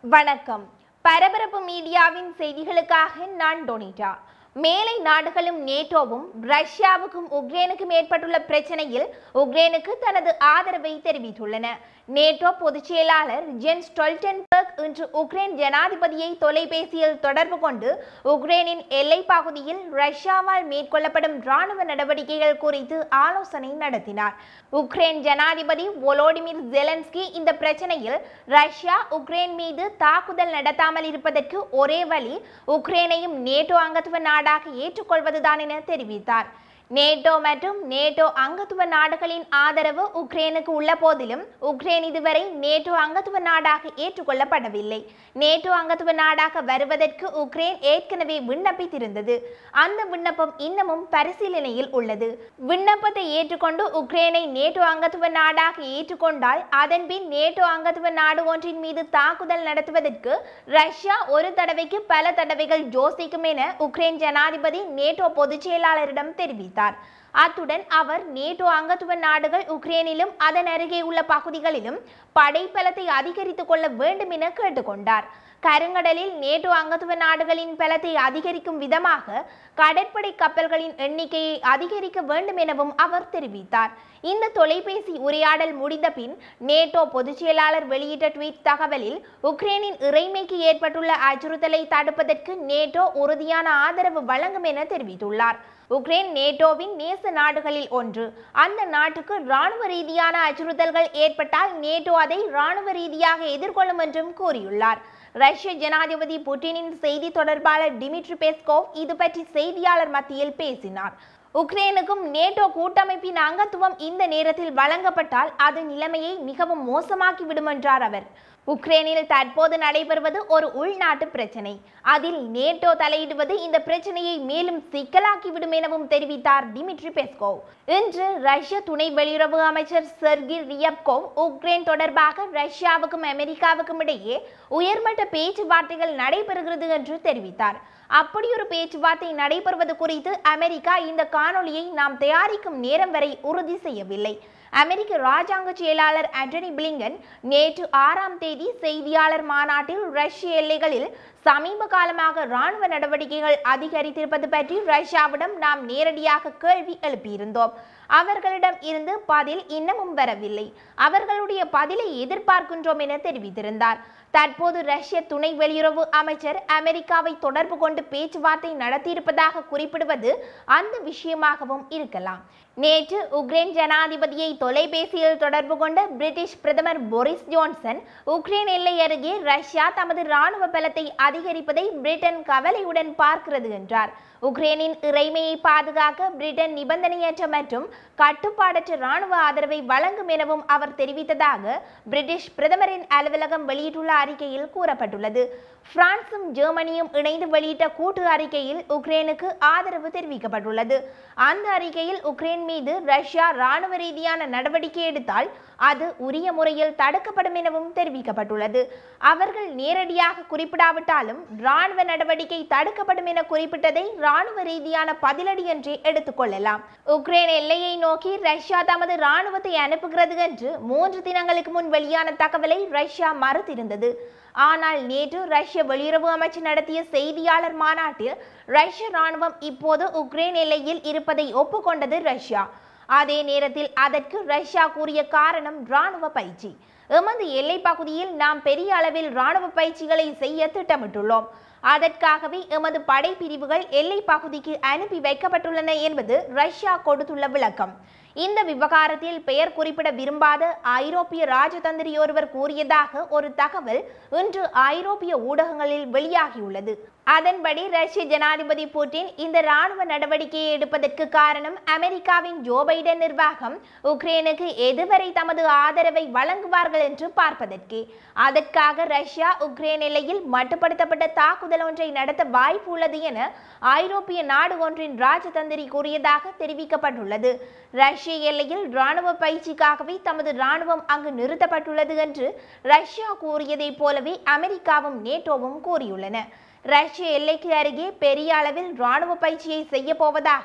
வணக்கம் பரபரப்பு மீடியாவின் செய்திகளுக்காக நான் டொனிட்டா மேலை நாடுகளும் நேட்டோவும் ரஷ்யாவுக்கும் உக்ரைனுக்கும் ஏற்பட்டுள்ள பிரச்சனையில் உக்ரைனுக்கு தனது ஆதரவை தெரிவித்துள்ளன நேட்டோ பொதுச் செயலாளர் ஜென் ஸ்டொல்டன்பர்க் இன்று உக்ரைன் ஜனாதிபதியை தொலைபேசியில் தொடர்பு கொண்டு உக்ரைனின் எல்லைப் பகுதியில் ரஷ்யாவால் மேற்கொள்ளப்படும் ராணுவ நடவடிக்கைகள் குறித்து ஆலோசனை நடத்தினார் உக்ரைன் ஜனாதிபதி ஒலோடிமிர் ஜெலன்ஸ்கி இந்த பிரச்சனையில் ரஷ்யா உக்ரைன் மீது தாக்குதல் நடத்தாமல் இருப்பதற்கு ஒரே வழி உக்ரைனையும் நேட்டோ அங்கத்துவ நாடாக ஏற்றுக்கொள்வதுதான் என தெரிவித்தார் நேட்டோ மற்றும் நேட்டோ அங்கத்துவ நாடுகளின் ஆதரவு உக்ரைனுக்கு உள்ள போதிலும் உக்ரைன் இதுவரை நேட்டோ அங்கத்துவ நாடாக ஏற்றுக்கொள்ளப்படவில்லை நேட்டோ அங்கத்துவ நாடாக வருவதற்கு உக்ரைன் ஏற்கனவே விண்ணப்பித்திருந்தது அந்த விண்ணப்பம் இன்னமும் பரிசீலனையில் உள்ளது விண்ணப்பத்தை ஏற்றுக்கொண்டு உக்ரைனை நேட்டோ அங்கத்துவ நாடாக ஏற்றுக்கொண்டால் அதன்பின் நேட்டோ அங்கத்துவ நாடு ஒன்றின் மீது தாக்குதல் நடத்துவதற்கு ரஷ்யா ஒரு தடவைக்கு பல தடவைகள் யோசிக்கும் என உக்ரைன் ஜனாதிபதி நேட்டோ பொதுச் செயலாளரிடம் தெரிவித்தார் அத்துடன் அவர் நேட்டோ அங்கத்துவ நாடுகள் உக்ரைனிலும் அதன் அருகே உள்ள பகுதிகளிலும் படைப்பலத்தை அதிகரித்துக் கொள்ள வேண்டும் என கேட்டுக்கொண்டார் கருங்கடலில் நேட்டோ அங்கத்துவ நாடுகளின் பலத்தை அதிகரிக்கும் விதமாக கடற்படை கப்பல்களின் எண்ணிக்கையை அதிகரிக்க வேண்டும் எனவும் அவர் தெரிவித்தார் இந்த தொலைபேசி உரையாடல் முடிந்த பின் நேட்டோ பொதுச் செயலாளர் வெளியிட்ட ட்வீட் தகவலில் உக்ரைனின் இறைமைக்கு ஏற்பட்டுள்ள அச்சுறுத்தலை தடுப்பதற்கு நேட்டோ உறுதியான ஆதரவு வழங்கும் என தெரிவித்துள்ளார் உக்ரைன் நேட்டோவின் நேச நாடுகளில் ஒன்று அந்த நாட்டுக்கு ராணுவ ரீதியான அச்சுறுத்தல்கள் ஏற்பட்டால் நேட்டோ அதை ராணுவ ரீதியாக எதிர்கொள்ளும் என்றும் கூறியுள்ளார் ரஷ்ய ஜனாதிபதி புட்டினின் செய்தி தொடர்பாளர் டிமிட்ரி பெஸ்கோவ் இது பற்றி செய்தியாளர் மத்தியில் பேசினார் உக்ரைனுக்கும் நேட்டோ கூட்டமைப்பின் அங்கத்துவம் இந்த நேரத்தில் வழங்கப்பட்டால் அது நிலைமையை மிகவும் மோசமாக்கிவிடும் என்றார் அவர் உக்ரைனில் தற்போது நடைபெறுவது ஒரு உள்நாட்டு பிரச்சனை அதில் நேட்டோ தலையிடுவது இந்த பிரச்சனையை மேலும் சிக்கலாக்கிவிடும் எனவும் தெரிவித்தார் டிமிட்ரி பெஸ்கோவ் இன்று ரஷ்ய துணை வெளியுறவு அமைச்சர் செர்கி ரியப்கோவ் உக்ரைன் தொடர்பாக ரஷ்யாவுக்கும் அமெரிக்காவுக்கும் இடையே உயர்மட்ட பேச்சுவார்த்தைகள் நடைபெறுகிறது என்று தெரிவித்தார் அப்படி ஒரு பேச்சுவார்த்தை நடைபெறுவது குறித்து அமெரிக்கா இந்த காணொளியை நாம் தயாரிக்கும் நேரம் வரை உறுதி செய்யவில்லை அமெரிக்க ராஜாங்க செயலாளர் ஆண்டனி பிளிங்கன் நேற்று ஆறாம் தேதி செய்தியாளர் மாநாட்டில் ரஷ்ய எல்லைகளில் சமீப காலமாக ராணுவ நடவடிக்கைகள் அதிகரித்திருப்பது பற்றி ரஷ்யாவிடம் நாம் நேரடியாக கேள்வி எழுப்பியிருந்தோம் அவர்களிடம் இருந்து பதில் இன்னமும் வரவில்லை அவர்களுடைய பதிலை எதிர்பார்க்கின்றோம் என தெரிவித்திருந்தார் தற்போது ரஷ்ய துணை வெளியுறவு அமைச்சர் அமெரிக்காவை தொடர்பு கொண்டு பேச்சுவார்த்தை நடத்தியிருப்பதாக குறிப்பிடுவது அந்த விஷயமாகவும் இருக்கலாம் நேற்று உக்ரைன் ஜனாதிபதியை தொலைபேசியில் தொடர்பு கொண்ட பிரிட்டிஷ் பிரதமர் போரிஸ் ஜான்சன் உக்ரைன் எல்லை அருகே ரஷ்யா தமது ராணுவ பலத்தை அதிகரிப்பதை பிரிட்டன் கவலையுடன் பார்க்கிறது என்றார் உக்ரைனின் இறைமையை பாதுகாக்க பிரிட்டன் நிபந்தனையற்ற மற்றும் கட்டுப்பாடற்ற ராணுவ ஆதரவை வழங்கும் எனவும் அவர் தெரிவித்ததாக பிரிட்டிஷ் பிரதமரின் அலுவலகம் வெளியிட்டுள்ள அறிக்கையில் கூறப்பட்டுள்ளது பிரான்சும் ஜெர்மனியும் இணைந்து வெளியிட்ட கூட்டு அறிக்கையில் உக்ரைனுக்கு ஆதரவு தெரிவிக்கப்பட்டுள்ளது அந்த அறிக்கையில் உக்ரைன் மீது ரஷ்யா ராணுவ ரீதியான நடவடிக்கை எடுத்தால் அது உரிய முறையில் தடுக்கப்படும் எனவும் தெரிவிக்கப்பட்டுள்ளது அவர்கள் நேரடியாக குறிப்பிடாவிட்டாலும் ராணுவ நடவடிக்கை தடுக்கப்படும் என குறிப்பிட்டதை ராணுவ ரீதியான பதிலடி என்றே எடுத்துக்கொள்ளலாம் உக்ரைன் எல்லையை நோக்கி ரஷ்யா தமது ராணுவத்தை அனுப்புகிறது என்று மூன்று தினங்களுக்கு முன் வெளியான தகவலை ரஷ்யா மறுத்திருந்தது ஆனால் நேற்று ரஷ்ய வெளியுறவு அமைச்சு நடத்திய செய்தியாளர் மாநாட்டில் ரஷ்ய ராணுவம் இப்போது உக்ரைன் எல்லையில் இருப்பதை ஒப்புக்கொண்டது ரஷ்யா அதே நேரத்தில் அதற்கு ரஷ்யா கூறிய காரணம் ராணுவ பயிற்சி எமது எல்லை பகுதியில் நாம் பெரிய அளவில் ராணுவ பயிற்சிகளை செய்ய திட்டமிட்டுள்ளோம் அதற்காகவே எமது படைப்பிரிவுகள் எல்லை பகுதிக்கு அனுப்பி வைக்கப்பட்டுள்ளன என்பது ரஷ்யா கொடுத்துள்ள விளக்கம் இந்த விவகாரத்தில் பெயர் குறிப்பிட விரும்பாத ஐரோப்பிய ராஜதந்திரி ஒருவர் கூறியதாக ஒரு தகவல் இன்று ஐரோப்பிய ஊடகங்களில் வெளியாகியுள்ளது அதன்படி ரஷ்ய ஜனாதிபதி புட்டின் இந்த ராணுவ நடவடிக்கையை எடுப்பதற்கு காரணம் அமெரிக்காவின் ஜோ பைடன் நிர்வாகம் உக்ரைனுக்கு எதுவரை தமது ஆதரவை வழங்குவார்கள் என்று பார்ப்பதற்கே அதற்காக ரஷ்யா உக்ரைன் எல்லையில் மட்டுப்படுத்தப்பட்ட தாக்குதல் ஒன்றை நடத்த வாய்ப்பு உள்ளது என ஐரோப்பிய நாடு ஒன்றின் ராஜதந்திரி கூறியதாக தெரிவிக்கப்பட்டுள்ளது ரஷ்ய எல்லையில் ராணுவ பயிற்சிக்காகவே தமது ராணுவம் அங்கு நிறுத்தப்பட்டுள்ளது என்று ரஷ்யா கூறியதைப் போலவே அமெரிக்காவும் நேட்டோவும் கூறியுள்ளன ரஷ்ய எல்லைக்கு அருகே பெரிய அளவில் ராணுவ பயிற்சியை செய்ய போவதாக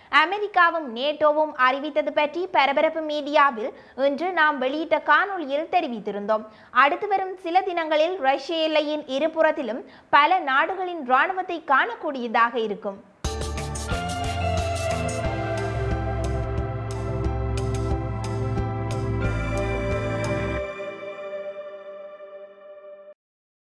அமெரிக்காவும் நேட்டோவும் அறிவித்தது பற்றி பரபரப்பு மீடியாவில் இன்று நாம் வெளியிட்ட காணொளியில் தெரிவித்திருந்தோம் அடுத்து வரும் சில தினங்களில் ரஷ்ய எல்லையின் இருபுறத்திலும் பல நாடுகளின் இராணுவத்தை காணக்கூடியதாக இருக்கும்